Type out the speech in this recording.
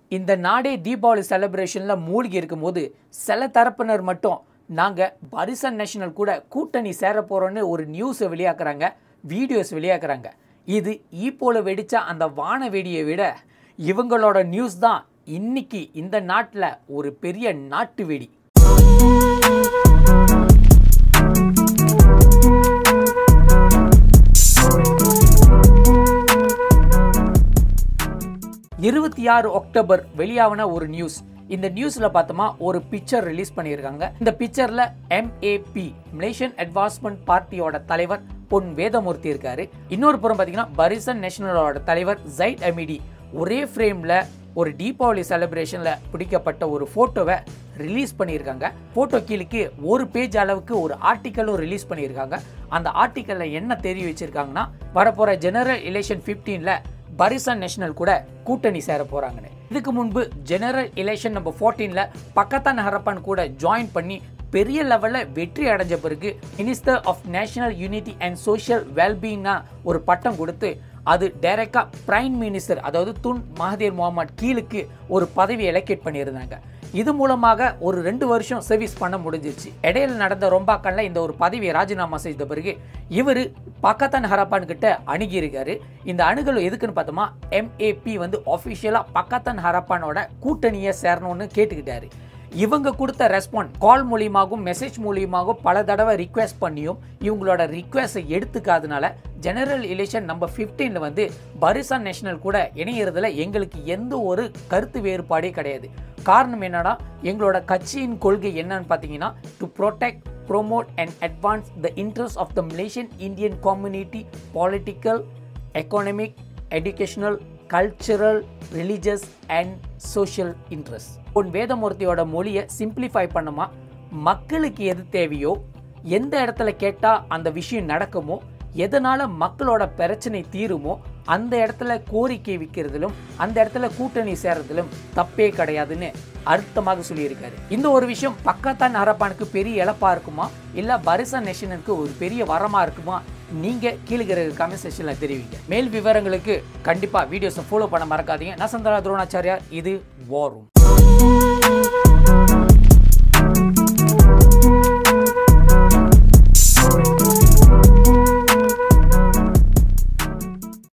இந்த நாடே தீபாவளி செலிப்ரேஷனில் மூழ்கி இருக்கும்போது சில தரப்பினர் மட்டும் நாங்கள் பரிசன் நேஷனல் கூட கூட்டணி சேர போகிறோன்னு ஒரு நியூஸை வெளியாக்குறாங்க வீடியோஸ் வெளியாக்குறாங்க இது ஈப்போல வெடித்த அந்த வான வெடியை விட இவங்களோட நியூஸ் தான் இன்னைக்கு இந்த நாட்டில் ஒரு பெரிய நாட்டு வெடி இருபத்தி ஆறு அக்டோபர் வெளியாவன ஒரு நியூஸ் இந்த நியூஸ்ல பார்த்தோமா ஒரு பிக்சர் ரிலீஸ் பண்ணியிருக்காங்க இந்த பிக்சர்ல எம்ஏபி மலேசியன் அட்வான்ஸ்மெண்ட் பார்ட்டியோட தலைவர் பொன் வேதமூர்த்தி இருக்காரு இன்னொரு புறம் பார்த்தீங்கன்னா பரிசன் நேஷனலோட தலைவர் ஜைட் அமிடி ஒரே ஃப்ரேம்ல ஒரு தீபாவளி செலிப்ரேஷன்ல பிடிக்கப்பட்ட ஒரு போட்டோவை ரிலீஸ் பண்ணியிருக்காங்க போட்டோ கீழுக்கு ஒரு பேஜ் அளவுக்கு ஒரு ஆர்டிக்கலும் ரிலீஸ் பண்ணியிருக்காங்க அந்த ஆர்டிக்கல்ல என்ன தெரிய வச்சிருக்காங்கன்னா வரப்போற ஜெனரல் எலெக்ஷன் 15ல பரிசன் நேஷனல் கூட கூட்டணி சேர போறாங்கன்னு இதுக்கு முன்பு ஜெனரல் எலெக்ஷன் நம்பர் ஃபோர்டீன்ல பக்கத்தான் ஹரப்பான் கூட ஜாயின் பண்ணி பெரிய லெவல்ல வெற்றி அடைஞ்ச பிறகு minister of national unity and social வெல்பீயிங்னா ஒரு பட்டம் கொடுத்து அது டைரக்டா பிரைம் மினிஸ்டர் அதாவது துன் மஹதீர் முகமது கீழுக்கு ஒரு பதவி எலெக்ட் பண்ணியிருந்தாங்க இது மூலமாக ஒரு ரெண்டு வருஷம் சர்வீஸ் பண்ண முடிஞ்சிருச்சு இடையில நடந்த ரொம்பாக்கல்ல இந்த ஒரு பதவியை ராஜினாமா செய்த பிறகு இவர் பக்கத்தான் ஹரப்பான் கிட்ட அணுகி இருக்காரு இந்த அணுகல் எதுக்குன்னு பார்த்தோமா எம்ஏபி வந்து ஆஃபிஷியலா பக்கத்தான் ஹரப்பானோட கூட்டணியை சேரணும்னு கேட்டுக்கிட்டாரு இவங்க கொடுத்த ரெஸ்பாண்ட் கால் மூலியமாகவும் மெசேஜ் மூலியமாகவும் பல தடவை ரிக்வெஸ்ட் பண்ணியும் இவங்களோட ரிக்வெஸ்ட்டை எடுத்துக்காதனால ஜெனரல் எலெக்ஷன் நம்பர் 15ல வந்து பரிசான் நேஷனல் கூட இணையறதுல எங்களுக்கு எந்த ஒரு கருத்து வேறுபாடே கிடையாது காரணம் என்னன்னா எங்களோட கட்சியின் கொள்கை என்னன்னு பார்த்தீங்கன்னா to protect promote and advance the interest of the Malaysian Indian community political economic educational cultural religious and social interest உன் வேதமூர்த்தியோட மொழியை சிம்பிளிஃபை பண்ணுமா மக்களுக்கு எது தேவையோ எந்த இடத்துல கேட்டால் அந்த விஷயம் நடக்குமோ எதனால மக்களோட பிரச்சனை தீருமோ அந்த இடத்துல கோரிக்கை விற்கிறதிலும் அந்த இடத்துல கூட்டணி சேர்றதிலும் தப்பே கிடையாதுன்னு அர்த்தமாக சொல்லியிருக்காரு இந்த ஒரு விஷயம் பக்கத்தான் ஹரப்பானுக்கு பெரிய இழப்பா இருக்குமா இல்ல பரிசா நேஷனுக்கு ஒரு பெரிய வரமா இருக்குமா நீங்க கீழே கமெண்ட் செக்ஷன்ல தெரிவிங்க மேல் விவரங்களுக்கு கண்டிப்பா வீடியோஸை ஃபாலோ பண்ண மறக்காதீங்க நான் சந்திரா துரோணாச்சாரியா இது வாரும்